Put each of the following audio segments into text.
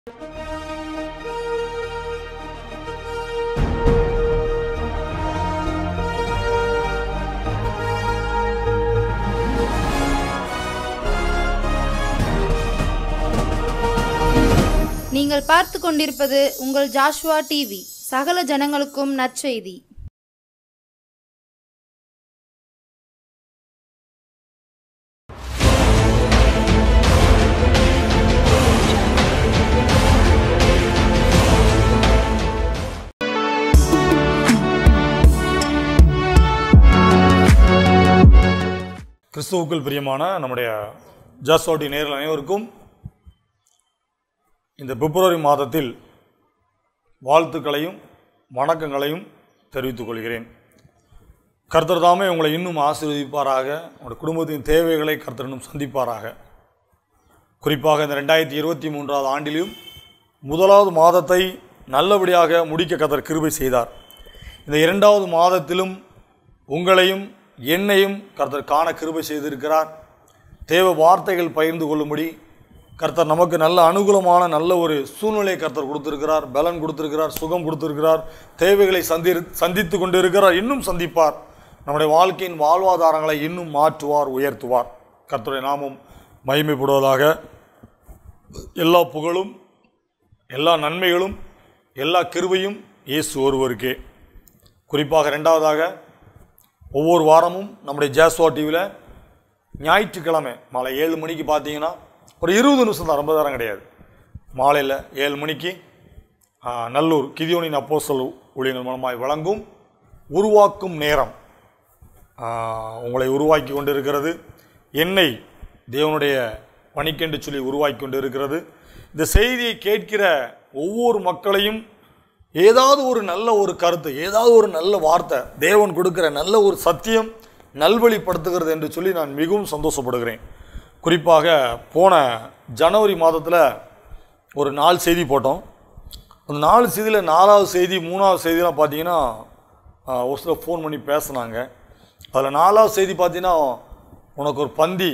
நீங்கள் பார்த்து கொண்டிருப்பது உங்கள் ஜாஷ்வா டிவி சகல ஜனங்களுக்கும் நற்செய்தி கிறிஸ்துவுக்குள் பிரியமான நம்முடைய ஜாஸ்வாட்டி நேரில் அனைவருக்கும் இந்த பிப்ரவரி மாதத்தில் வாழ்த்துக்களையும் வணக்கங்களையும் தெரிவித்துக் கொள்கிறேன் கர்த்தர் தாமே உங்களை இன்னும் ஆசீர்வதிப்பாராக உங்களுடைய குடும்பத்தின் தேவைகளை கர்த்தர் இன்னும் சந்திப்பாராக குறிப்பாக இந்த ரெண்டாயிரத்தி இருபத்தி மூன்றாவது ஆண்டிலும் முதலாவது மாதத்தை நல்லபடியாக முடிக்க கர்த்தர் கிருபை செய்தார் இந்த இரண்டாவது மாதத்திலும் உங்களையும் என்னையும் கர்த்தர் காண கிருபை செய்திருக்கிறார் தேவ வார்த்தைகள் பகிர்ந்து கொள்ளும்படி கர்த்தர் நமக்கு நல்ல அனுகூலமான நல்ல ஒரு சூழ்நிலையை கர்த்தர் கொடுத்திருக்கிறார் பலன் கொடுத்திருக்கிறார் சுகம் கொடுத்திருக்கிறார் தேவைகளை சந்தி சந்தித்து கொண்டு இருக்கிறார் இன்னும் சந்திப்பார் நம்முடைய வாழ்க்கையின் வாழ்வாதாரங்களை இன்னும் மாற்றுவார் உயர்த்துவார் கர்த்தருடைய நாமம் மகிமைப்படுவதாக எல்லா புகழும் எல்லா நன்மைகளும் எல்லா கிருபையும் இயேசு ஒருவருக்கே குறிப்பாக ரெண்டாவதாக ஒவ்வொரு வாரமும் நம்முடைய ஜாஸ்வா டிவியில் ஞாயிற்றுக்கிழமை மாலை ஏழு மணிக்கு பார்த்தீங்கன்னா ஒரு இருபது நிமிஷம் தான் ரொம்ப நேரம் கிடையாது மாலையில் ஏழு மணிக்கு ஆ, நல்லூர் கிதியோனின் அப்போஸ்தல ஊழியர்கள் மூலமாய் வழங்கும் உருவாக்கும் நேரம் ஆ, உங்களை உருவாக்கி கொண்டிருக்கிறது என்னை தேவனுடைய பணிக்கென்று சொல்லி உருவாக்கி கொண்டு இருக்கிறது இந்த செய்தியை கேட்கிற ஒவ்வொரு மக்களையும் ஏதாவது ஒரு நல்ல ஒரு கருத்து ஏதாவது ஒரு நல்ல வார்த்தை தேவன் கொடுக்கிற நல்ல ஒரு சத்தியம் நல்வழிப்படுத்துகிறது என்று சொல்லி நான் மிகவும் சந்தோஷப்படுகிறேன் குறிப்பாக போன ஜனவரி மாதத்தில் ஒரு நாலு செய்தி போட்டோம் அந்த நாலு செய்தியில் நாலாவது செய்தி மூணாவது செய்திலாம் பார்த்தீங்கன்னா ஆஹ், ஒரு சிலர் ஃபோன் பண்ணி பேசுனாங்க அதில் நாலாவது செய்தி பார்த்தீங்கன்னா உனக்கு ஒரு பந்தி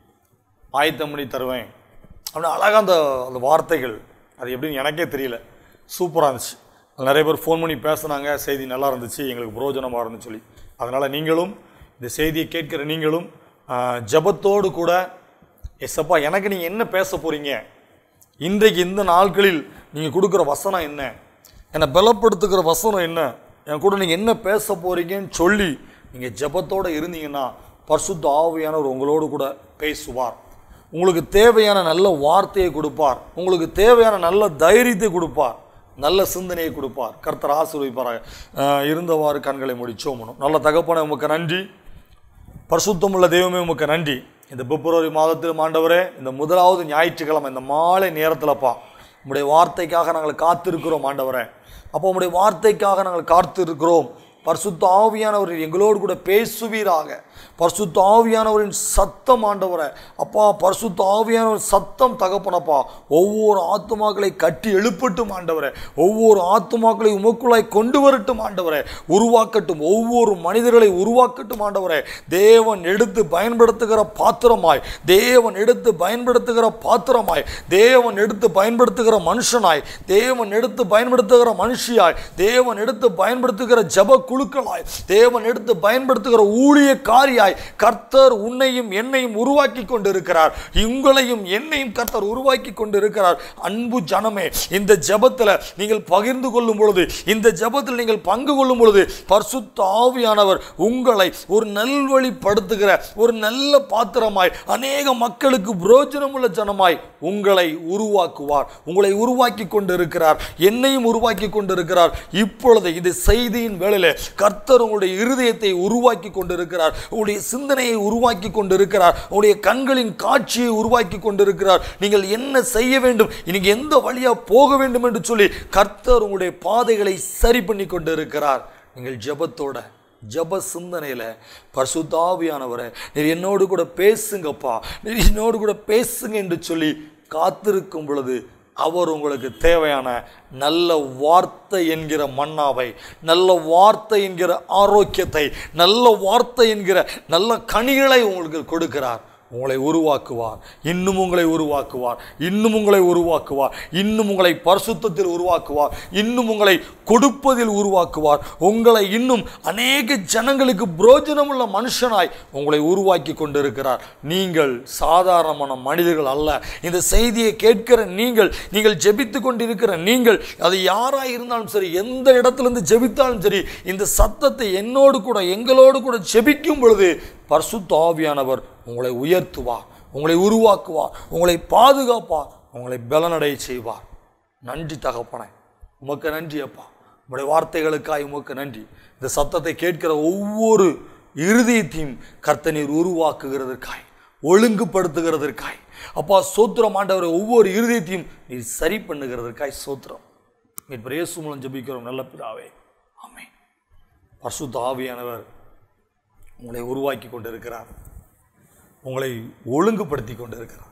ஆயத்தம் பண்ணி தருவேன் அப்படின்னு அழகாக அந்த அந்த வார்த்தைகள் அது எப்படின்னு எனக்கே தெரியல சூப்பராக இருந்துச்சு அது நிறைய பேர் ஃபோன் பண்ணி பேசுனாங்க செய்தி நல்லா இருந்துச்சு எங்களுக்கு புரோஜனமாக இருந்துச்சு சொல்லி அதனால் நீங்களும் இந்த செய்தியை கேட்கிற நீங்களும் ஆஹ், ஜெபத்தோடு கூட எஸ்ஸப்பா எனக்கு நீங்கள் என்ன பேச போகிறீங்க இன்றைக்கு இந்த நாட்களில் நீங்கள் கொடுக்குற வசனம் என்ன என்னை பலப்படுத்துகிற வசனம் என்ன என் கூட நீங்கள் என்ன பேச போகிறீங்கன்னு சொல்லி நீங்கள் ஜெபத்தோடு இருந்தீங்கன்னா பரிசுத்த ஆவியானவர் உங்களோடு கூட பேசுவார் உங்களுக்கு தேவையான நல்ல வார்த்தையை கொடுப்பார் உங்களுக்கு தேவையான நல்ல தைரியத்தை கொடுப்பார் நல்ல சிந்தனையை கொடுப்பார் கர்த்தர் ஆசீர்வதிப்பாராக அஹ் இருந்தவாறு கண்களை முடிச்சோமணும் நல்ல தகப்பன உமக்கு நன்றி பரிசுத்தமுள்ள தெய்வமே உமக்கு நன்றி இந்த பிப்ரவரி மாதத்தில் ஆண்டவரே இந்த முதலாவது ஞாயிற்றுக்கிழமை இந்த மாலை நேரத்தில்ப்பா உம்முடைய வார்த்தைக்காக நாங்கள் காத்திருக்கிறோம் ஆண்டவரே அப்போ உம்முடைய வார்த்தைக்காக நாங்கள் காத்திருக்கிறோம் பரிசுத்த ஆவியானவர் எங்களோடு கூட பேசுவீராக பரிசுத்த ஆவியானவரின் சத்தம் ஆண்டவரே அப்பா பரிசுத்த ஆவியானவர் சத்தம் தகப்பனப்பா ஒவ்வொரு ஆத்துமாக்களை கட்டி எழுப்பட்டும் ஆண்டவரே ஒவ்வொரு ஆத்துமாக்களை உமக்குள்ளாய் கொண்டு வரட்டும் ஆண்டவரே உருவாக்கட்டும் ஒவ்வொரு மனிதர்களை உருவாக்கட்டும் ஆண்டவரே தேவன் எடுத்து பயன்படுத்துகிற பாத்திரமாய் தேவன் எடுத்து பயன்படுத்துகிற பாத்திரமாய் தேவன் எடுத்து பயன்படுத்துகிற மனுஷனாய் தேவன் எடுத்து பயன்படுத்துகிற மனுஷியாய் தேவன் எடுத்து பயன்படுத்துகிற ஜப குழுக்களாய் தேவன் எடுத்து பயன்படுத்துகிற ஊழியக்காரியாய் கர்த்தர் உன்னையும் என்னையும் உருவாக்கி கொண்டிருக்கிறார் உங்களையும் என்னையும் கர்த்தர் உருவாக்கி கொண்டிருக்கிறார் அன்பு ஜனமே இந்த ஜெபத்தில் நீங்கள் பகிர்ந்து கொள்ளும் பொழுது இந்த ஜெபத்தில் நீங்கள் பங்கு கொள்ளும் பொழுது பரிசுத்த ஆவியானவர் உங்களை ஒரு நல்வழிப்படுத்துகிற ஒரு நல்ல பாத்திரமாய் அநேக மக்களுக்கு புரோஜனமுள்ள ஜனமாய் உங்களை உருவாக்குவார் உங்களை உருவாக்கி கொண்டிருக்கிறார் என்னையும் உருவாக்கி கொண்டிருக்கிறார் இப்பொழுது இந்த செய்தியின் வேளையில கர்த்தர் உங்களுடைய இருதயத்தை உருவாக்கி கொண்டிருக்கிறார் உங்களுடைய சிந்தனையை உருவாக்கி கொண்டிருக்கிறார் உங்களுடைய கண்களின் காட்சியை உருவாக்கி கொண்டிருக்கிறார் நீங்கள் என்ன செய்ய வேண்டும் இன்னைக்கு எந்த வழியா போக வேண்டும் என்று சொல்லி கர்த்தர் உங்களுடைய பாதைகளை சரி பண்ணி கொண்டிருக்கிறார் நீங்கள் ஜெபத்தோட ஜெப சிந்தனையில் பரிசுத்தாவியானவரை நீர் என்னோடு கூட பேசுங்கப்பா நீர் என்னோடு கூட பேசுங்க என்று சொல்லி காத்திருக்கும் பொழுது அவர் உங்களுக்கு தேவையான நல்ல வார்த்தை என்கிற மன்னாவை நல்ல வார்த்தை என்கிற ஆரோக்கியத்தை நல்ல வார்த்தை என்கிற நல்ல கனிகளை உங்களுக்கு கொடுக்கிறார் உங்களை உருவாக்குவார் இன்னும் உங்களை உருவாக்குவார் இன்னும் உங்களை உருவாக்குவார் இன்னும் உங்களை பரிசுத்தத்தில் உருவாக்குவார் இன்னும் உங்களை கொடுப்பதில் உருவாக்குவார் உங்களை இன்னும் அநேக ஜனங்களுக்கு புரோஜனமுள்ள மனுஷனாய் உங்களை உருவாக்கி கொண்டிருக்கிறார் நீங்கள் சாதாரணமான மனிதர்கள் அல்ல இந்த செய்தியை கேட்கிற நீங்கள் நீங்கள் ஜெபித்து கொண்டிருக்கிற நீங்கள் அது யாராக இருந்தாலும் சரி எந்த இடத்துலேருந்து ஜெபித்தாலும் சரி இந்த சத்தத்தை என்னோடு கூட எங்களோடு கூட ஜெபிக்கும் பொழுது பரிசுத்த ஆவியானவர் உங்களை உயர்த்துவார் உங்களை உருவாக்குவார் உங்களை பாதுகாப்பார் உங்களை பலனடைய செய்வார் நன்றி தகப்பனே உமக்கு நன்றி அப்பா உங்களுடைய வார்த்தைகளுக்காய் உமக்கு நன்றி இந்த சத்தத்தை கேட்கிற ஒவ்வொரு இருதயத்தையும் கர்த்தனீர் உருவாக்குகிறதற்காய் ஒழுங்குபடுத்துகிறதற்காய் அப்பா சோத்திரம் ஆண்டவரை ஒவ்வொரு இருதயத்தையும் நீர் சரி பண்ணுகிறதற்காய் சோத்திரம் மீட்பர் இயேசு மூலம் ஜெபிக்கிறோம் நல்ல பிதாவே ஆமென் பரிசுத்த ஆவியானவர் உங்களை உருவாக்கி கொண்டிருக்கிறார் உங்களை ஒழுங்குபடுத்தி கொண்டிருக்கிறார்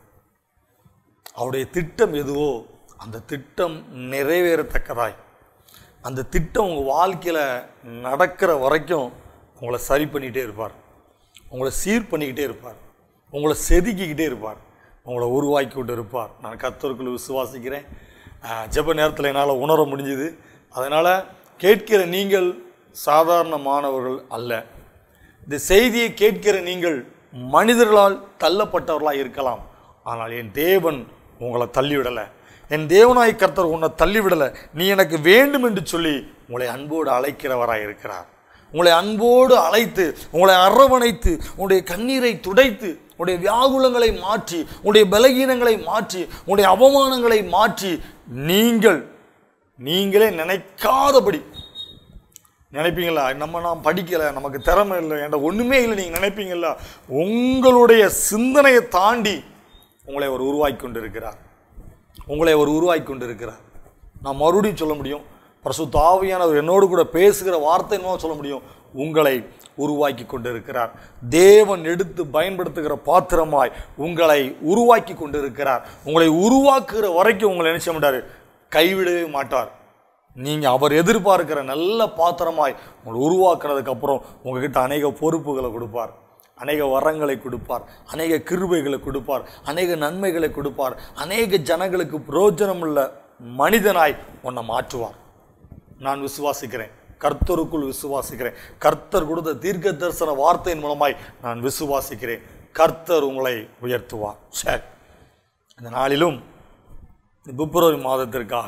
அவருடைய திட்டம் எதுவோ அந்த திட்டம் நிறைவேறத்தக்கதாய் அந்த திட்டம் உங்கள் வாழ்க்கையில் நடக்கிற வரைக்கும் உங்களை சரி பண்ணிக்கிட்டே இருப்பார் உங்களை சீர் பண்ணிக்கிட்டே இருப்பார் உங்களை செதுக்கிக்கிட்டே இருப்பார் உங்களை உருவாக்கி கொண்டு இருப்பார் நான் கத்தருக்குள் விசுவாசிக்கிறேன் ஆஹ், ஜெப நேரத்தில் என்னால் உணர முடிஞ்சுது அதனால் கேட்கிற நீங்கள் சாதாரணமானவர்கள் அல்ல இந்த செய்தியை கேட்கிற நீங்கள் மனிதர்களால் தள்ளப்பட்டவர்களாக இருக்கலாம் ஆனால் என் தேவன் உங்களை தள்ளிவிடலை என் தேவனாய் கர்த்தர் உன்னை தள்ளிவிடலை நீ எனக்கு வேண்டும் என்று சொல்லி உங்களை அன்போடு அழைக்கிறவராய் இருக்கிறார் உங்களை அன்போடு அழைத்து உங்களை அரவணைத்து உங்களுடைய கண்ணீரை துடைத்து உங்களுடைய வியாகுலங்களை மாற்றி உங்களுடைய பலகீனங்களை மாற்றி உங்களுடைய அவமானங்களை மாற்றி நீங்கள் நீங்களே நினைக்காதபடி நினைப்பீங்களா நம்ம நான் படிக்கலை நமக்கு திறமை இல்லை என்கிட்ட ஒன்றுமே இல்லை நீங்கள் நினைப்பீங்களா உங்களுடைய சிந்தனையை தாண்டி உங்களை அவர் உருவாக்கி கொண்டு இருக்கிறார் உங்களை அவர் உருவாக்கி கொண்டு இருக்கிறார் நான் மறுபடியும் சொல்ல முடியும் பரிசுத்த ஆவியானவர் என்னோடு கூட பேசுகிற வார்த்தை என்னவோ சொல்ல முடியும் உங்களை உருவாக்கி கொண்டு இருக்கிறார் தேவன் எடுத்து பயன்படுத்துகிற பாத்திரமாய் உங்களை உருவாக்கி கொண்டு இருக்கிறார் உங்களை உருவாக்குகிற வரைக்கும் உங்களை நினைச்ச மாட்டார் கைவிடவே மாட்டார் நீங்கள் அவர் எதிர்பார்க்கிற நல்ல பாத்திரமாய் உங்களை உருவாக்குனதுக்கு அப்புறம் உங்ககிட்ட அநேக பொறுப்புகளை கொடுப்பார் அநேக வரங்களை கொடுப்பார் அநேக கிருபைகளை கொடுப்பார் அநேக நன்மைகளை கொடுப்பார் அநேக ஜனங்களுக்கு பிரயோஜனமுள்ள மனிதனாய் உன்னை மாற்றுவார் நான் விசுவாசிக்கிறேன் கர்த்தருக்குள் விசுவாசிக்கிறேன் கர்த்தர் கொடுத்த தீர்க்க தரிசன வார்த்தையின் மூலமாய் நான் விசுவாசிக்கிறேன் கர்த்தர் உங்களை உயர்த்துவார் சரி இந்த நாளிலும் இந்த பிப்ரவரி மாதத்திற்காக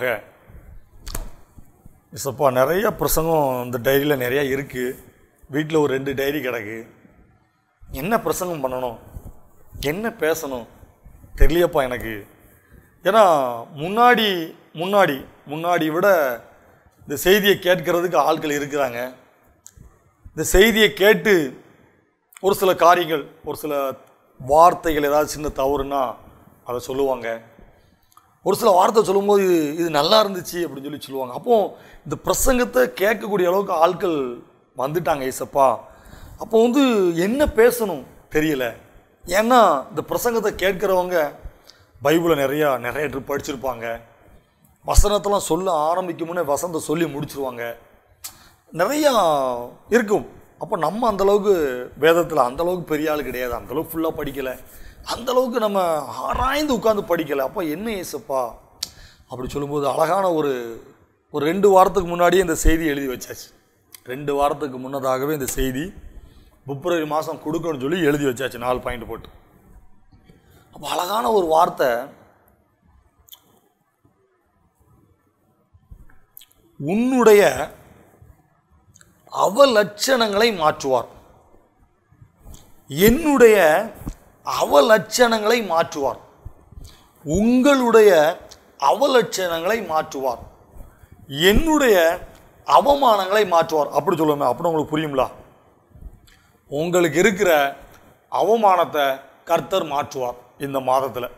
மிஸ்ஸப்பா நிறைய பிரசங்கம் இந்த டைரியில் நிறையா இருக்குது வீட்டில் ஒரு ரெண்டு டைரி கிடக்கு என்ன பிரசங்கம் பண்ணணும் என்ன பேசணும் தெரியலையப்பா எனக்கு ஏன்னா முன்னாடி முன்னாடி முன்னாடி விட இந்த செய்தியை கேட்கறதுக்கு ஆட்கள் இருக்கிறாங்க இந்த செய்தியை கேட்டு ஒரு சில காரியங்கள் ஒரு சில வார்த்தைகள் ஏதாவது சின்ன தவறுனா அதை சொல்லுவாங்க ஒரு சில வார்த்தை சொல்லும்போது இது இது நல்லா இருந்துச்சு அப்படின்னு சொல்லி சொல்லுவாங்க அப்போ இந்த பிரசங்கத்தை கேட்கக்கூடிய அளவுக்கு ஆட்கள் வந்துட்டாங்க ஏசப்பா அப்போ வந்து என்ன பேசணும் தெரியல ஏன்னா இந்த பிரசங்கத்தை கேட்குறவங்க பைபிளை நிறையா நிறைய ட்ரிப் படிச்சிருப்பாங்க வசனத்தெல்லாம் சொல்ல ஆரம்பிக்கும் முன்னே வசனத்தை சொல்லி முடிச்சிருவாங்க நிறையா இருக்கும் அப்போ நம்ம அந்த அளவுக்கு வேதத்தில் அந்த அளவுக்கு பெரிய ஆள் கிடையாது அந்த அளவுக்கு ஃபுல்லாக படிக்கலை அந்த அளவுக்கு நம்ம ஆராய்ந்து உட்காந்து படிக்கலை அப்போ என்ன ஏசப்பா அப்படி சொல்லும்போது அழகான ஒரு ஒரு ரெண்டு வாரத்துக்கு முன்னாடியே இந்த செய்தி எழுதி வச்சாச்சு ரெண்டு வாரத்துக்கு முன்னதாகவே இந்த செய்தி பிப்ரவரி மாதம் கொடுக்கணும்னு சொல்லி எழுதி வச்சாச்சு நாலு பாயிண்ட் போட்டு அப்போ அழகான ஒரு வார்த்தை உன்னுடைய அவலட்சணங்களை மாற்றுவார் என்னுடைய அவலட்சணங்களை மாற்றுவார் உங்களுடைய அவலட்சணங்களை மாற்றுவார் என்னுடைய அவமானங்களை மாற்றுவார் அப்படி சொல்லுவேன் அப்படி உங்களுக்கு புரியுங்களா உங்களுக்கு இருக்கிற அவமானத்தை கர்த்தர் மாற்றுவார் இந்த மாதத்தில்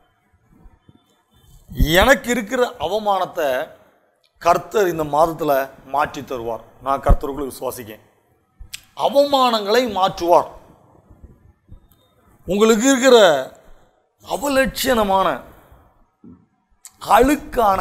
எனக்கு இருக்கிற அவமானத்தை கர்த்தர் இந்த மாதத்தில் மாற்றி தருவார் நான் கர்த்தருக்குள்ள விசுவாசிக்கேன் அவமானங்களை மாற்றுவார் உங்களுக்கு இருக்கிற அவலட்சணமான அழுக்கான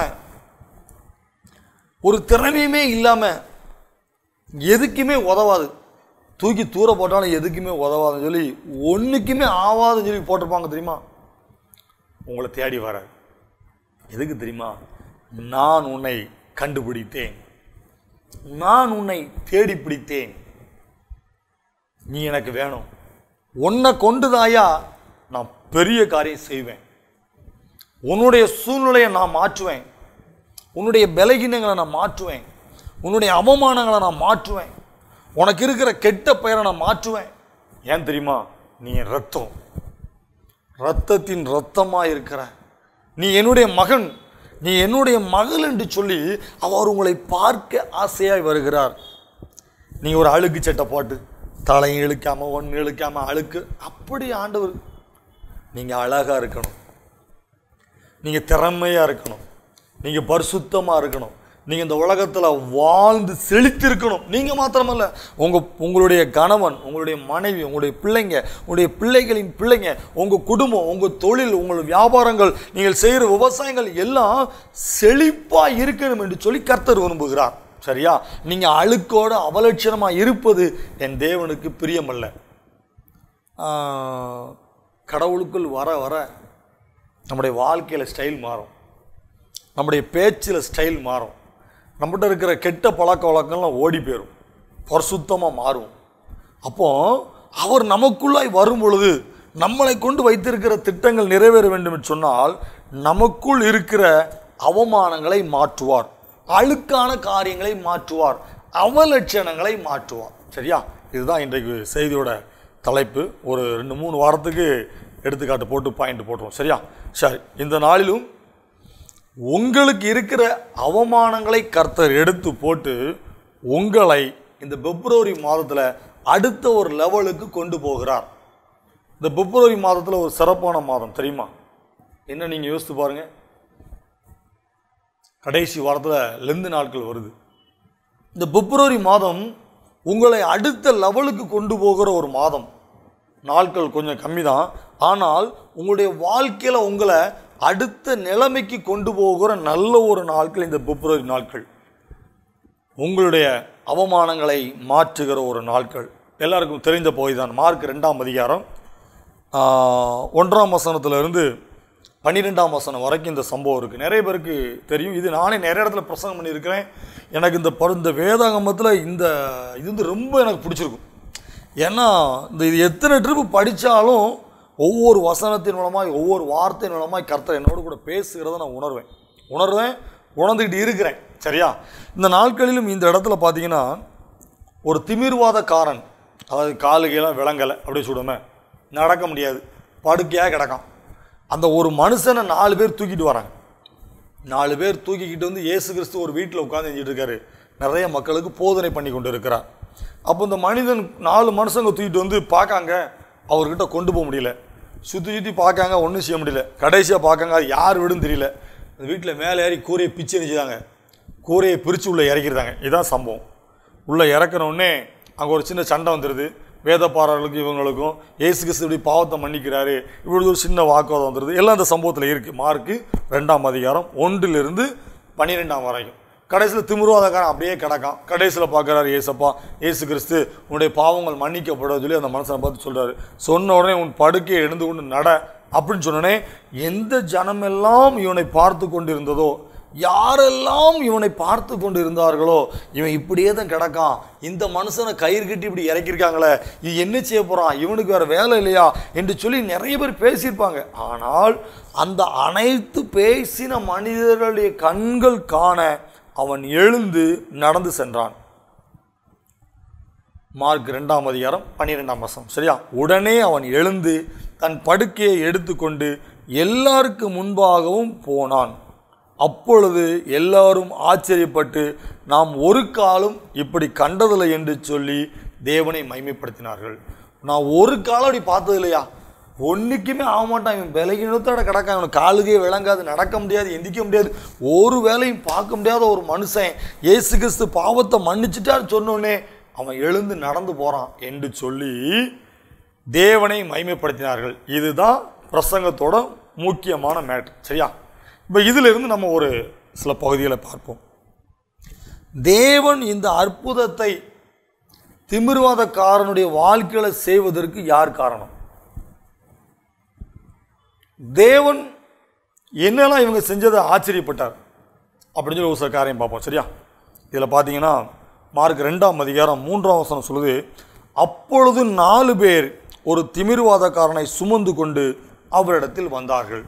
ஒரு திறமையுமே இல்லாமல் எதுக்குமே உதவாது தூக்கி தூர போட்டாலும் எதுக்குமே உதவாதுன்னு சொல்லி ஒன்றுக்குமே ஆவாதுன்னு சொல்லி போட்டிருப்பாங்க தெரியுமா உங்களை தேடி வரார் எதுக்கு தெரியுமா நான் உன்னை கண்டுபிடித்தேன் நான் உன்னை தேடி பிடித்தேன் நீ எனக்கு வேணும் உன்னை கொண்டுதாயா நான் பெரிய காரியம் செய்வேன் உன்னுடைய சூழ்நிலையை நான் மாற்றுவேன் உன்னுடைய பலகீனங்களை நான் மாற்றுவேன் உன்னுடைய அவமானங்களை நான் மாற்றுவேன் உனக்கு இருக்கிற கெட்ட பெயரை நான் மாற்றுவேன் ஏன் தெரியுமா நீ என் ரத்தம் ரத்தத்தின் ரத்தமாக இருக்கிற நீ என்னுடைய மகன் நீ என்னுடைய மகள் என்று சொல்லி அவர் உங்களை பார்க்க ஆசையாய் வருகிறார் நீ ஒரு அழுக்கு சட்டை போட்டு தலையும் இழுக்காம ஒன்று இழுக்காம அழுக்கு அப்படி ஆண்டவர் நீங்கள் அழகாக இருக்கணும் நீங்கள் திறமையாக இருக்கணும் நீங்கள் பரிசுத்தமாக இருக்கணும் நீங்கள் இந்த உலகத்தில் வாழ்ந்து செழித்திருக்கணும் நீங்கள் மாத்திரமல்ல உங்கள் உங்களுடைய கணவன் உங்களுடைய மனைவி உங்களுடைய பிள்ளைங்க உங்களுடைய பிள்ளைகளின் பிள்ளைங்க உங்கள் குடும்பம் உங்கள் தொழில் உங்கள் வியாபாரங்கள் நீங்கள் செய்கிற விவசாயங்கள் எல்லாம் செழிப்பாக இருக்கணும் என்று சொல்லி கர்த்தர் விரும்புகிறார் சரியா நீங்கள் அழுக்கோடு அவலட்சணமாக இருப்பது என் தேவனுக்கு பிரியமல்ல ஆஹ், கடவுளுக்குள் வர வர நம்முடைய வாழ்க்கையில் ஸ்டைல் மாறும் நம்முடைய பேச்சில் ஸ்டைல் மாறும் நம்மகிட்ட இருக்கிற கெட்ட பழக்க வழக்கம்லாம் ஓடி போயிடும் பரிசுத்தமாக மாறும் அப்போ அவர் நமக்குள்ளாய் வரும் பொழுது நம்மளை கொண்டு வைத்திருக்கிற திட்டங்கள் நிறைவேற வேண்டும் என்று சொன்னால் நமக்குள் இருக்கிற அவமானங்களை மாற்றுவார் அழுக்கான காரியங்களை மாற்றுவார் அவலட்சணங்களை மாற்றுவார் சரியா இதுதான் இன்றைக்கு செய்தியோட தலைப்பு ஒரு ரெண்டு மூணு வாரத்துக்கு எடுத்துக்காட்டு போட்டு பாயிண்ட் போட்டுருவோம் சரியா சரி இந்த நாளிலும் உங்களுக்கு இருக்கிற அவமானங்களை கர்த்தர் எடுத்து போட்டு உங்களை இந்த பிப்ரவரி மாதத்தில் அடுத்த ஒரு லெவலுக்கு கொண்டு போகிறார் இந்த பிப்ரவரி மாதத்தில் ஒரு சிறப்பான மாதம் தெரியுமா என்ன நீங்கள் யோசித்து பாருங்க கடைசி வாரத்தில் லெந்து நாட்கள் வருது இந்த பிப்ரவரி மாதம் உங்களை அடுத்த லெவலுக்கு கொண்டு போகிற ஒரு மாதம் நாட்கள் கொஞ்சம் கம்மி தான் ஆனால் உங்களுடைய வாழ்க்கையில் உங்களை அடுத்த நிலைமைக்கு கொண்டு போகிற நல்ல ஒரு நாட்கள் இந்த பிப்ரவரி நாட்கள் உங்களுடைய அவமானங்களை மாற்றுகிற ஒரு நாட்கள் எல்லாருக்கும் தெரிந்த போய் தான் மார்க் ரெண்டாம் அதிகாரம் ஆஹ், ஒன்றாம் வசனத்திலிருந்து பன்னிரெண்டாம் வசனம் வரைக்கும் இந்த சம்பவம் இருக்குது நிறைய பேருக்கு தெரியும் இது நானே நிறைய இடத்துல பிரசங்கம் பண்ணியிருக்கிறேன் எனக்கு இந்த படு இந்த வேதாகமத்தில் இந்த இது வந்து ரொம்ப எனக்கு பிடிச்சிருக்கும் ஏன்னா இந்த இது எத்தனை ட்ரிப்பு படித்தாலும் ஒவ்வொரு வசனத்தின் மூலமாய் ஒவ்வொரு வார்த்தையின் மூலமாய் கர்த்தர் என்னோட கூட பேசுகிறத நான் உணர்வேன் உணர்வேன் உணர்ந்துக்கிட்டு இருக்கிறேன் சரியா இந்த நாட்களிலும் இந்த இடத்துல பார்த்தீங்கன்னா ஒரு திமிர்வாதக்காரன் அதாவது காலுகையெல்லாம் விளங்கலை அப்படியே சொல்லுமே நடக்க முடியாது படுக்கையாக கிடக்கான் அந்த ஒரு மனுஷனை நாலு பேர் தூக்கிட்டு வராங்க நாலு பேர் தூக்கிக்கிட்டு வந்து இயேசு கிறிஸ்து ஒரு வீட்டில் உட்காந்து செஞ்சுட்டு இருக்காரு நிறைய மக்களுக்கு போதனை பண்ணி கொண்டு இருக்கிறார் அப்போ இந்த மனிதன் நாலு மனுஷங்க தூக்கிட்டு வந்து பார்க்காங்க அவர்கிட்ட கொண்டு போக முடியல சுற்றி சுற்றி பார்க்காங்க ஒன்றும் செய்ய முடியல கடைசியாக பார்க்காங்க அது யார் வீடுன்னு தெரியல அந்த வீட்டில் மேலே ஏறி கூரையை பிச்சு நினைச்சுதாங்க கூரையை பிரித்து உள்ளே இறக்கிருந்தாங்க இதுதான் சம்பவம் உள்ளே இறக்குன உடனே அங்கே ஒரு சின்ன சண்டை வந்துடுது வேதப்பாரர்களுக்கும் இவங்களுக்கும் இயேசு கிறிஸ்து இப்படி பாவத்தை மன்னிக்கிறாரு இப்படி ஒரு சின்ன வாக்குவாதம் வந்துடுது எல்லாம் இந்த சம்பவத்தில் இருக்குது மார்க்கு ரெண்டாம் அதிகாரம் ஒன்றிலிருந்து பன்னிரெண்டாம் வரைக்கும் கடைசியில் திமிருவாதக்காரன் அப்படியே கிடக்கான் கடைசியில் பார்க்குறாரு ஏசப்பா ஏசு கிறிஸ்து உன்னுடைய பாவங்கள் மன்னிக்கப்பட சொல்லி அந்த மனுஷனை பார்த்து சொல்கிறாரு சொன்ன உடனே உன் படுக்கையை எழுந்து கொண்டு நட அப்படின்னு சொன்னோடனே எந்த ஜனமெல்லாம் இவனை பார்த்து கொண்டிருந்ததோ யாரெல்லாம் இவனை பார்த்து கொண்டு இருந்தார்களோ இவன் இப்படியே தான் கிடக்கான் இந்த மனுஷனை கயிறு கட்டி இப்படி இறக்கியிருக்காங்களே இது என்ன செய்ய போகிறான் இவனுக்கு வேறு வேலை இல்லையா என்று சொல்லி நிறைய பேர் பேசியிருப்பாங்க ஆனால் அந்த அனைத்து பேசின மனிதர்களுடைய கண்கள் காண அவன் எழுந்து நடந்து சென்றான் மார்க் ரெண்டாம் அதிகாரம் பன்னிரெண்டாம் வசம் சரியா உடனே அவன் எழுந்து தன் படுக்கையை எடுத்துக்கொண்டு எல்லாருக்கு முன்பாகவும் போனான் அப்பொழுது எல்லாரும் ஆச்சரியப்பட்டு நாம் ஒரு காலம் இப்படி கண்டதில்லை என்று சொல்லி தேவனை மைமைப்படுத்தினார்கள் நான் ஒரு காலம் அப்படி பார்த்தது இல்லையா ஒன்றுக்குமே ஆக மாட்டான் இவன் விலகினத்தோட கிடக்கான் இவனுக்கு காலுகே விளங்காது நடக்க முடியாது எந்திக்க முடியாது ஒரு வேலையும் பார்க்க முடியாத ஒரு மனுஷன் இயேசு கிறிஸ்து பாவத்தை மன்னிச்சிட்டான்னு சொன்னோடனே அவன் எழுந்து நடந்து போகிறான் என்று சொல்லி தேவனை மைமைப்படுத்தினார்கள் இதுதான் பிரசங்கத்தோட முக்கியமான மேட்ரு சரியா இப்போ இதிலிருந்து நம்ம ஒரு சில பகுதிகளை பார்ப்போம் தேவன் இந்த அற்புதத்தை திமிர்வாதக்காரனுடைய வாழ்க்கையில செய்வதற்கு யார் காரணம் தேவன் என்னெல்லாம் இவங்க செஞ்சதை ஆச்சரியப்பட்டார் அப்படின்னு சொல்லி ஒரு சில காரியம் பார்ப்போம் சரியா இதில் பார்த்தீங்கன்னா மார்க் ரெண்டாம் அதிகாரம் மூன்றாம் வசனம் சொல்லுது அப்பொழுது நாலு பேர் ஒரு திமிர்வாதக்காரனை சுமந்து கொண்டு அவரிடத்தில் வந்தார்கள்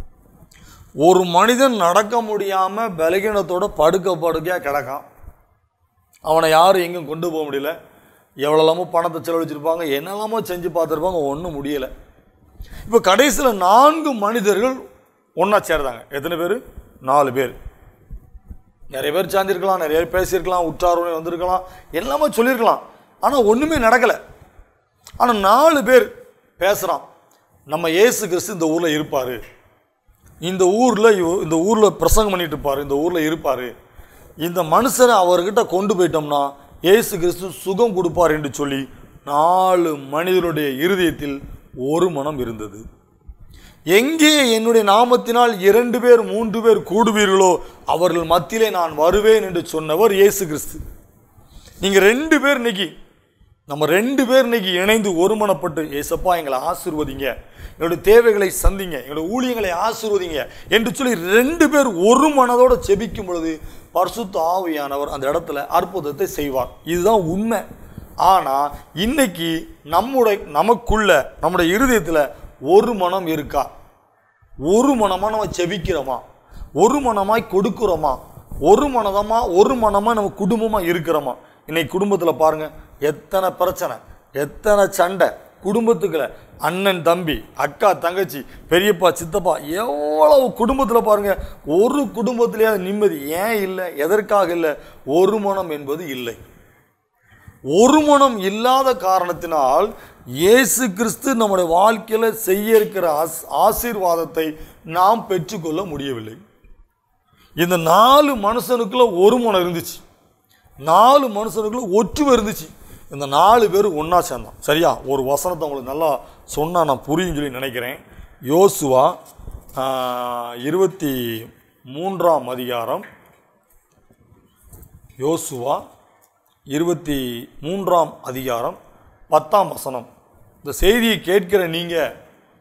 ஒரு மனிதன் நடக்க முடியாம பலகீனத்தோட படுக்க படுக்கையாக கிடக்கான் அவனை யாரும் எங்கேயும் கொண்டு போக முடியல எவ்வளோலாமோ பணத்தை செலவழிச்சிருப்பாங்க என்னெல்லாமோ செஞ்சு பார்த்துருப்பாங்க ஒன்றும் முடியலை இப்போ கடைசியில் நான்கு மனிதர்கள் ஒன்றா சேர்ந்தாங்க எத்தனை பேர் நாலு பேர் நிறைய பேர் சேர்ந்திருக்கலாம் நிறைய பேர் பேசியிருக்கலாம் உற்றாரோட வந்திருக்கலாம் எல்லாமே சொல்லியிருக்கலாம் ஆனால் ஒன்றுமே நடக்கலை ஆனால் நாலு பேர் பேசுகிறான் நம்ம இயேசு கிறிஸ்து இந்த ஊரில் இருப்பார் இந்த ஊரில் இந்த ஊரில் பிரசங்கம் பண்ணிட்டு இருப்பார் இந்த ஊரில் இருப்பார் இந்த மனுஷனை அவர்கிட்ட கொண்டு போயிட்டோம்னா இயேசு கிறிஸ்து சுகம் கொடுப்பார் என்று சொல்லி நாலு மனிதனுடைய இருதயத்தில் ஒரு மனம் இருந்தது எங்கே என்னுடைய நாமத்தினால் இரண்டு பேர் மூன்று பேர் கூடுவீர்களோ அவர்கள் மத்தியிலே நான் வருவேன் என்று சொன்னவர் இயேசு கிறிஸ்து நீங்க ரெண்டு பேர் இன்னைக்கு நம்ம ரெண்டு பேர் இன்னைக்கு இணைந்து ஒருமனப்பட்டு ஏசப்பா எங்களை ஆசீர்வதிங்க என்னுடைய தேவைகளை சந்திங்க எங்களுடைய ஊழியங்களை ஆசீர்வதிங்க என்று சொல்லி ரெண்டு பேர் ஒரு மனதோட செபிக்கும் பொழுது பரிசுத்த ஆவியானவர் அந்த இடத்துல அற்புதத்தை செய்வார் இதுதான் உண்மை ஆனா இன்னைக்கு நம்முடைய நமக்குள்ள நம்முடைய இருதயத்துல ஒரு மனம் இருக்கா ஒரு மனமா நம்ம செபிக்கிறோமா ஒரு மனமாய் கொடுக்கிறோமா ஒரு மனதமா ஒரு மனமா நம்ம குடும்பமா இருக்கிறோமா இன்னைக்கு குடும்பத்துல பாருங்க எத்தனை பிரச்சனை எத்தனை சண்டை குடும்பத்துக்குள்ள அண்ணன் தம்பி அக்கா தங்கச்சி பெரியப்பா சித்தப்பா எவ்வளவு குடும்பத்துல பாருங்க ஒரு குடும்பத்திலேயாவது நிம்மதி ஏன் இல்லை எதற்காக இல்லை ஒரு மனம் என்பது இல்லை ஒரு மனம் இல்லாத காரணத்தினால் இயேசு கிறிஸ்து நம்முடைய வாழ்க்கையில செய்ய இருக்கிற ஆஸ்- ஆசீர்வாதத்தை நாம் பெற்றுக்கொள்ள முடியவில்லை இந்த நாலு மனுஷனுக்குள்ள ஒரு மனம் இருந்துச்சு நாலு மனுஷனுக்குள்ள ஒற்றுமை இருந்துச்சு இந்த நாலு பேர் ஒன்றா சேர்ந்தான் சரியா ஒரு வசனத்தை உங்களுக்கு நல்லா சொன்னால் நான் புரியும் சொல்லி நினைக்கிறேன் யோசுவா ஆஹ், இருபத்தி மூன்றாம் அதிகாரம் யோசுவா இருபத்தி மூன்றாம் அதிகாரம் பத்தாம் வசனம் இந்த செய்தியை கேட்கிற நீங்கள்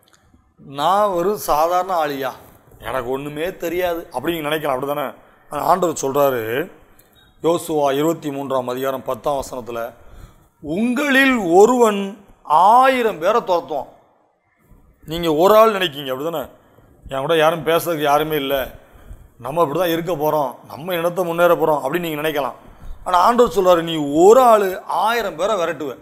நான் வெறும் சாதாரண ஆளியா எனக்கு ஒன்றுமே தெரியாது அப்படின்னு நினைக்கலாம் அப்படி தானே ஆண்டவர் சொல்கிறாரு யோசுவா இருபத்தி மூன்றாம் அதிகாரம் பத்தாம் வசனத்தில் உங்களில் ஒருவன் ஆயிரம் பேரை துரத்துவான் நீங்கள் ஒரு ஆள் நினைக்கிங்க அப்படி தானே என் கூட யாரும் பேசுறதுக்கு யாருமே இல்லை நம்ம இப்படி தான் இருக்க போகிறோம் நம்ம இனத்தை முன்னேற போகிறோம் அப்படின்னு நீங்கள் நினைக்கலாம் ஆனால் ஆண்டவர் சொல்றாரு நீ ஒரு ஆள் ஆயிரம் பேரை விரட்டுவ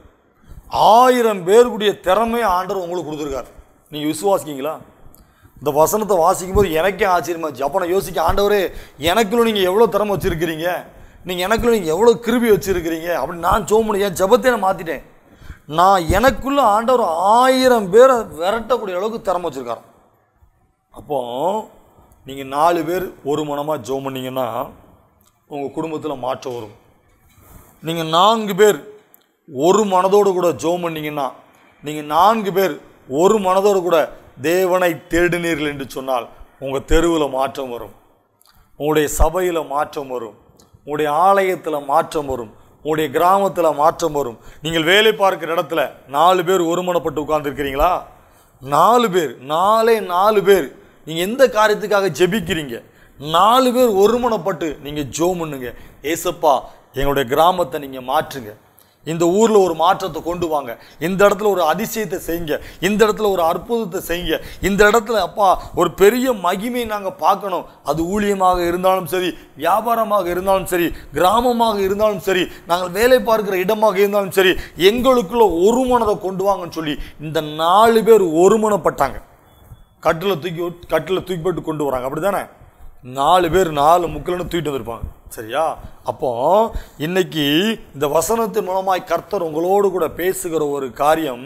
ஆயிரம் பேருக்குடைய திறமையை ஆண்டவர் உங்களுக்கு கொடுத்துருக்காரு நீங்கள் விசுவாசிக்கீங்களா இந்த வசனத்தை வாசிக்கும் போது எனக்கே ஆச்சரியமாச்சு அப்போ நான் யோசிக்க ஆண்டவரே எனக்குள்ள நீங்கள் எவ்வளோ திறமை வச்சுருக்கிறீங்க நீங்கள் எனக்குள்ள நீங்கள் எவ்வளோ கிருபி வச்சுருக்கிறீங்க அப்படின்னு நான் சோமனு என் ஜபத்தை நான் மாற்றிட்டேன் நான் எனக்குள்ள ஆண்டவர் ஆயிரம் பேரை விரட்டக்கூடிய அளவுக்கு திறமை வச்சுருக்காராம் அப்போ நீங்கள் நாலு பேர் ஒரு மனமாக ஜோம் பண்ணீங்கன்னா உங்கள் குடும்பத்தில் மாற்றம் வரும் நீங்கள் நான்கு பேர் ஒரு மனதோடு கூட ஜோம் பண்ணீங்கன்னா நீங்கள் நான்கு பேர் ஒரு மனதோடு கூட தேவனை தேடினீர்கள் என்று சொன்னால் உங்கள் தெருவில் மாற்றம் வரும் உங்களுடைய சபையில் மாற்றம் வரும் உங்களுடைய ஆலயத்தில் மாற்றம் வரும் உங்களுடைய கிராமத்தில் மாற்றம் வரும் நீங்கள் வேலை பார்க்கிற இடத்துல நாலு பேர் ஒருமனப்பட்டு உட்கார்ந்துருக்கிறீங்களா நாலு பேர் நாலே நாலு பேர் நீங்கள் எந்த காரியத்துக்காக ஜெபிக்கிறீங்க நாலு பேர் ஒருமனப்பட்டு நீங்கள் ஜோம் பண்ணுங்க ஏசப்பா எங்களுடைய கிராமத்தை நீங்கள் மாற்றுங்க இந்த ஊரில் ஒரு மாற்றத்தை கொண்டு வாங்க இந்த இடத்துல ஒரு அதிசயத்தை செய்யுங்க இந்த இடத்துல ஒரு அற்புதத்தை செய்யுங்க இந்த இடத்துல அப்பா ஒரு பெரிய மகிமை நாங்கள் பார்க்கணும் அது ஊழியமாக இருந்தாலும் சரி வியாபாரமாக இருந்தாலும் சரி கிராமமாக இருந்தாலும் சரி நாங்கள் வேலை பார்க்கிற இடமாக இருந்தாலும் சரி எங்களுக்குள்ள ஒரு மனதை கொண்டு வாங்கன்னு சொல்லி இந்த நாலு பேர் ஒருமனப்பட்டாங்க கட்டில் தூக்கி விட்டு- கட்டில் தூக்கி போட்டு கொண்டு வராங்க அப்படி தானே நாலு பேர் நாலு முக்கிலன்னு தூக்கிட்டு வந்திருப்பாங்க சரியா அப்போ இன்னைக்கு இந்த வசனத்தின் மூலமாய் கர்த்தர் உங்களோடு கூட பேசுகிற ஒரு காரியம்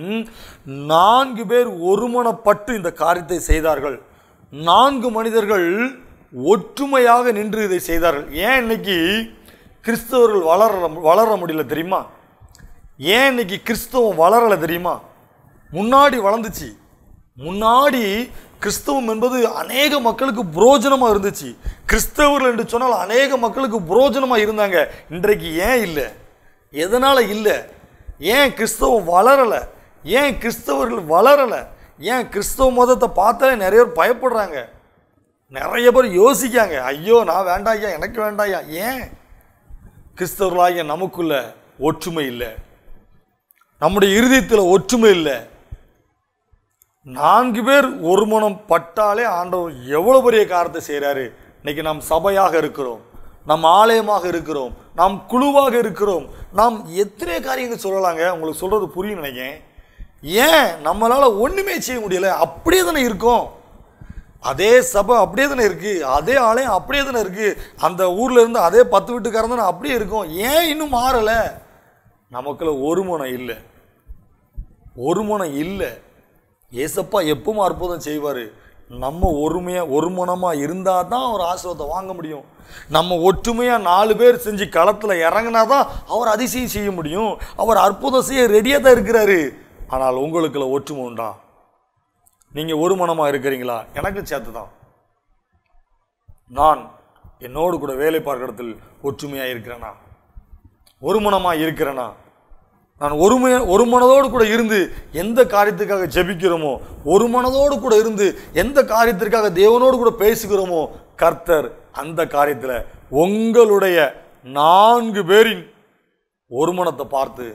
நான்கு பேர் ஒருமனப்பட்டு இந்த காரியத்தை செய்தார்கள் நான்கு மனிதர்கள் ஒற்றுமையாக நின்று இதை செய்தார்கள் ஏன் இன்னைக்கு கிறிஸ்தவர்கள் வளர வளர முடியல தெரியுமா ஏன் இன்னைக்கு கிறிஸ்தவம் வளரலை தெரியுமா முன்னாடி வளர்ந்துச்சு முன்னாடி கிறிஸ்தவம் என்பது அநேக மக்களுக்கு புரோஜனமாக இருந்துச்சு கிறிஸ்தவர்கள் என்று சொன்னால் அநேக மக்களுக்கு புரோஜனமாக இருந்தாங்க இன்றைக்கு ஏன் இல்லை எதனால் இல்லை ஏன் கிறிஸ்தவம் வளரலை ஏன் கிறிஸ்தவர்கள் வளரலை ஏன் கிறிஸ்தவ மதத்தை பார்த்தாலே நிறைய பேர் பயப்படுறாங்க நிறைய பேர் யோசிக்காங்க ஐயோ நான் வேண்டாம் ஐயா எனக்கு வேண்டாம் ஐயா ஏன் கிறிஸ்தவர்களாகிய நமக்குள்ள ஒற்றுமை இல்லை நம்முடைய இருதயத்தில் ஒற்றுமை இல்லை நான்கு பேர் ஒரு மனம் பட்டாலே ஆண்டவர் எவ்வளோ பெரிய காரியத்தை செய்கிறாரு இன்னைக்கு நாம் சபையாக இருக்கிறோம் நாம் ஆலயமாக இருக்கிறோம் நாம் குழுவாக இருக்கிறோம் நாம் எத்தனை காரியங்கள் சொல்லலாங்க உங்களுக்கு சொல்கிறது புரியும் நினைக்கிறேன் ஏன் நம்மளால் ஒன்றுமே செய்ய முடியல அப்படியே தானே இருக்கோம் அதே சபை அப்படியே தானே இருக்குது அதே ஆலயம் அப்படியே தானே இருக்குது அந்த ஊரில் இருந்து அதே பத்து வீட்டுக்காரன் தானே அப்படியே இருக்கும் ஏன் இன்னும் மாறலை நமக்குள்ள ஒரு மனம் இல்லை ஒரு மனம் இல்லை ஏசப்பா எப்பவும் அற்புதம் செய்வார் நம்ம ஒருமையாக ஒரு மனமாக இருந்தால் தான் அவர் ஆசீர்வாதத்தை வாங்க முடியும் நம்ம ஒற்றுமையாக நாலு பேர் செஞ்சு களத்தில் இறங்கினா தான் அவர் அதிசயம் செய்ய முடியும் அவர் அற்புதம் செய்ய ரெடியாக தான் இருக்கிறாரு ஆனால் உங்களுக்குள்ள ஒற்றுமை உண்டா நீங்கள் ஒரு மனமாக இருக்கிறீங்களா எனக்கு சேர்த்து தான் நான் என்னோடு கூட வேலை பார்க்கிற இடத்தில் ஒற்றுமையாக இருக்கிறேனா ஒரு மனமாக இருக்கிறேனா நான் ஒருமை ஒரு மனதோடு கூட இருந்து எந்த காரியத்துக்காக ஜெபிக்கிறோமோ ஒரு மனதோடு கூட இருந்து எந்த காரியத்திற்காக தேவனோடு கூட பேசுகிறோமோ கர்த்தர் அந்த காரியத்தில் உங்களுடைய நான்கு பேரின் ஒரு மனத்தை பார்த்து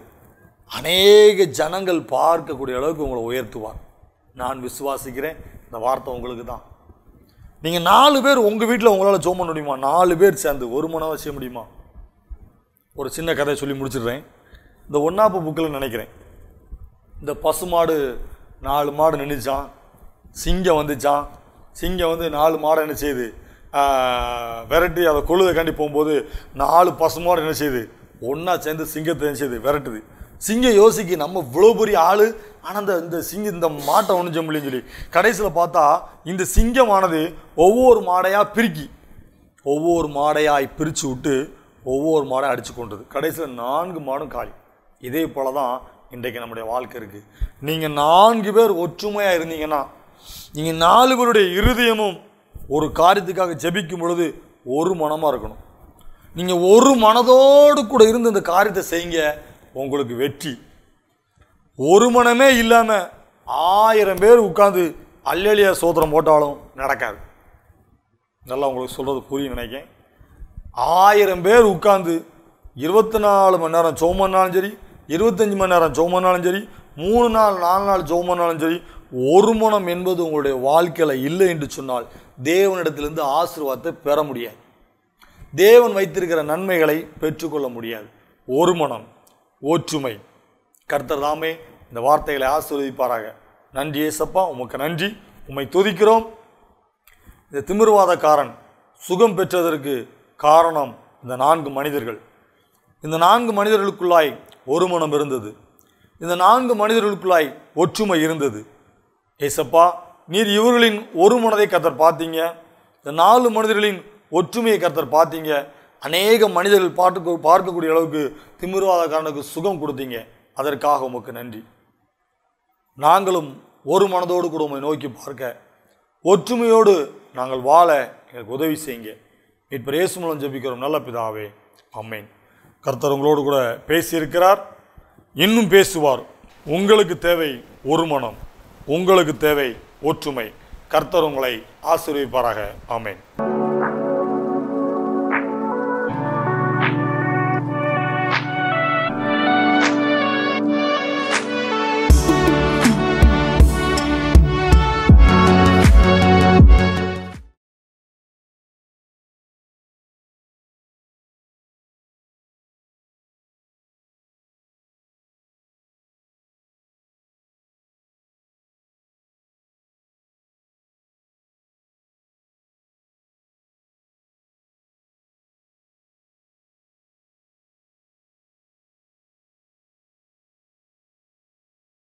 அநேக ஜனங்கள் பார்க்கக்கூடிய அளவுக்கு உங்களை உயர்த்துவார் நான் விசுவாசிக்கிறேன் இந்த வார்த்தை உங்களுக்கு தான் நீங்கள் நாலு பேர் உங்கள் வீட்டில் உங்களால் ஜோம் பண்ண முடியுமா நாலு பேர் சேர்ந்து ஒரு மனதாக செய்ய முடியுமா ஒரு சின்ன கதை சொல்லி முடிச்சிடுறேன் இந்த ஒன்னாப்பு புக்கில் நினைக்கிறேன் இந்த பசுமாடு நாலு மாடு நின்றுச்சான் சிங்கம் வந்துச்சான் சிங்கம் வந்து நாலு மாடை என்ன செய்யுது ஆஹ், விரட்டி அதை கொழுதைக்காண்டி போகும்போது நாலு பசுமாடு என்ன செய்யுது ஒன்றா சேர்ந்து சிங்கத்தை என்ன செய்யுது விரட்டுது சிங்கம் யோசிக்கு நம்ம இவ்வளோ பெரிய ஆள் ஆனால் இந்த இந்த சிங்கம் இந்த மாட்டை ஒன்று முடியும்னு சொல்லி கடைசியில் பார்த்தா இந்த சிங்கமானது ஒவ்வொரு மாடையாக பிரிக்கி ஒவ்வொரு மாடையாய் பிரித்து விட்டு ஒவ்வொரு மாடை அடித்து கொண்டது கடைசியில் நான்கு மாடும் காலி இதே போல தான் இன்றைக்கு நம்முடைய வாழ்க்கை இருக்குது நீங்கள் நான்கு பேர் ஒற்றுமையாக இருந்தீங்கன்னா நீங்கள் நாலு பேருடைய இருதயமும் ஒரு காரியத்துக்காக ஜெபிக்கும் பொழுது ஒரு மனமாக இருக்கணும் நீங்கள் ஒரு மனதோடு கூட இருந்து இந்த காரியத்தை செய்யுங்க உங்களுக்கு வெற்றி ஒரு மனமே இல்லாமல் ஆயிரம் பேர் உட்காந்து அல்லலியா சோத்திரம் போட்டாலும் நடக்காது நல்லா உங்களுக்கு சொல்கிறது புரியும் நினைக்கேன் ஆயிரம் பேர் உட்காந்து இருபத்தி நாலு மணி நேரம் ஜோம் பண்ணாலும் சரி இருபத்தஞ்சி மணி நேரம் ஜோம் பண்ணாலும் சரி மூணு நாள் நாலு நாள் ஜோம் பண்ணாலும் சரி ஒரு மனம் என்பது உங்களுடைய வாழ்க்கையில் இல்லை என்று சொன்னால் தேவனிடத்திலிருந்து ஆசீர்வாதத்தை பெற முடியாது தேவன் வைத்திருக்கிற நன்மைகளை பெற்றுக்கொள்ள முடியாது ஒரு மனம் ஒற்றுமை கர்த்தர் தாமே இந்த வார்த்தைகளை ஆசீர்வதிப்பாராக நன்றி ஏசப்பா உமக்கு நன்றி உம்மை துதிக்கிறோம் இந்த திமிர்வாதக்காரன் சுகம் பெற்றதற்கு காரணம் இந்த நான்கு மனிதர்கள் இந்த நான்கு மனிதர்களுக்குள்ளாய் ஒரு மனம் இருந்தது இந்த நான்கு மனிதர்களுக்குள்ளாய் ஒற்றுமை இருந்தது ஏசப்பா நீர் இவர்களின் ஒரு மனதை கத்தர் பார்த்தீங்க இந்த நாலு மனிதர்களின் ஒற்றுமையை கத்தர் பார்த்தீங்க அநேக மனிதர்கள் பார்த்து பார்க்கக்கூடிய அளவுக்கு திமிர்வாதக்காரனுக்கு சுகம் கொடுத்தீங்க அதற்காக உமக்கு நன்றி நாங்களும் ஒரு மனதோடு கூட உம்மை நோக்கி பார்க்க ஒற்றுமையோடு நாங்கள் வாழ எங்களுக்கு உதவி செய்யுங்க இப்போ இயேசு மூலம் ஜெபிக்கிறோம் நல்ல பிதாவே அம்மேன் கர்த்தர் உங்களோடு கூட பேசியிருக்கிறார் இன்னும் பேசுவார் உங்களுக்கு தேவை ஒரு மனம் உங்களுக்கு தேவை ஒற்றுமை கர்த்தர் உங்களை ஆசீர்வதிப்பாராக ஆமேன்